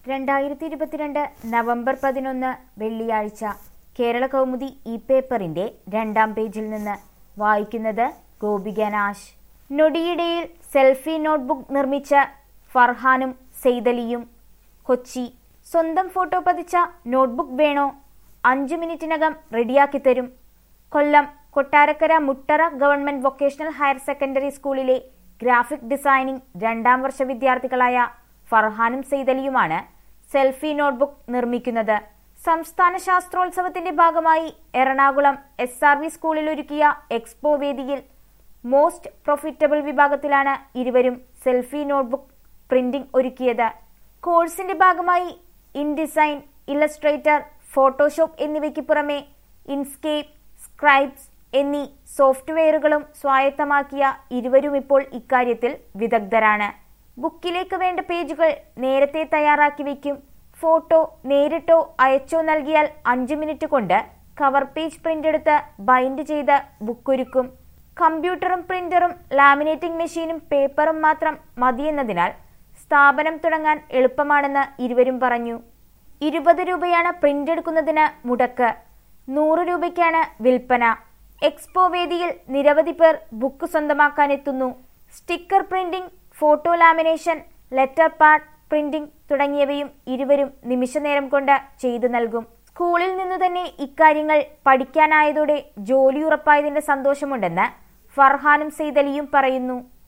രണ്ടായിരത്തി ഇരുപത്തിരണ്ട് നവംബർ പതിനൊന്ന് വെള്ളിയാഴ്ച കേരള കൗമുദി ഇ പേപ്പറിന്റെ രണ്ടാം പേജിൽ നിന്ന് വായിക്കുന്നത് ഗോപിക നാശ് നൊടിയിടയിൽ സെൽഫി നോട്ട്ബുക്ക് നിർമ്മിച്ച ഫർഹാനും സെയ്തലിയും കൊച്ചി സ്വന്തം ഫോട്ടോ പതിച്ച നോട്ട്ബുക്ക് വേണോ അഞ്ചു മിനിറ്റിനകം റെഡിയാക്കി തരും Kollam Kottarakkara Muttara government vocational higher secondary സ്കൂളിലെ ഗ്രാഫിക് ഡിസൈനിംഗ് രണ്ടാം വർഷ വിദ്യാർത്ഥികളായ ഫർഹാനും സെയ്തലിയുമാണ് സെൽഫി നോട്ട്ബുക്ക് നിർമ്മിക്കുന്നത് സംസ്ഥാന ശാസ്ത്രോത്സവത്തിന്റെ ഭാഗമായി എറണാകുളം എസ് ആർ വി സ്കൂളിൽ ഒരുക്കിയ എക്സ്പോ വേദിയിൽ മോസ്റ്റ് പ്രൊഫിറ്റബിൾ വിഭാഗത്തിലാണ് ഇരുവരും സെൽഫി നോട്ട്ബുക്ക് പ്രിന്റിംഗ് ഒരുക്കിയത് കോഴ്സിന്റെ ഭാഗമായി ഇൻഡിസൈൻ ഇലസ്ട്രേറ്റർ ഫോട്ടോഷോപ്പ് എന്നിവയ്ക്ക് പുറമെ ഇൻസ്കേപ്പ് സ്ക്രൈബ്സ് എന്നീ സോഫ്റ്റ്വെയറുകളും സ്വായത്തമാക്കിയ ഇരുവരും ഇപ്പോൾ ഇക്കാര്യത്തിൽ വിദഗ്ധരാണ് ബുക്കിലേക്ക് വേണ്ട പേജുകൾ നേരത്തെ തയ്യാറാക്കി വയ്ക്കും ഫോട്ടോ നേരിട്ടോ അയച്ചോ നൽകിയാൽ അഞ്ചു മിനിറ്റ് കൊണ്ട് കവർ പേജ് പ്രിന്റ് എടുത്ത് ബൈൻഡ് ചെയ്ത് ബുക്കൊരുക്കും കമ്പ്യൂട്ടറും പ്രിന്ററും ലാമിനേറ്റിംഗ് മെഷീനും പേപ്പറും മാത്രം മതിയെന്നതിനാൽ സ്ഥാപനം തുടങ്ങാൻ എളുപ്പമാണെന്ന് ഇരുവരും പറഞ്ഞു ഇരുപത് രൂപയാണ് പ്രിന്റ് എടുക്കുന്നതിന് മുടക്ക് നൂറ് രൂപയ്ക്കാണ് വിൽപ്പന എക്സ്പോ വേദിയിൽ നിരവധി പേർ ബുക്ക് സ്വന്തമാക്കാനെത്തുന്നു sticker printing photo lamination letter pad printing തുടങ്ങിയവയും ഇരുവരും നിമിഷനേരം കൊണ്ട് ചെയ്തു നൽകും സ്കൂളിൽ നിന്നു തന്നെ ഇക്കാര്യങ്ങൾ പഠിക്കാനായതോടെ ജോലി ഉറപ്പായതിന്റെ സന്തോഷമുണ്ടെന്ന് ഫർഹാനും സെയ്തലിയും പറയുന്നു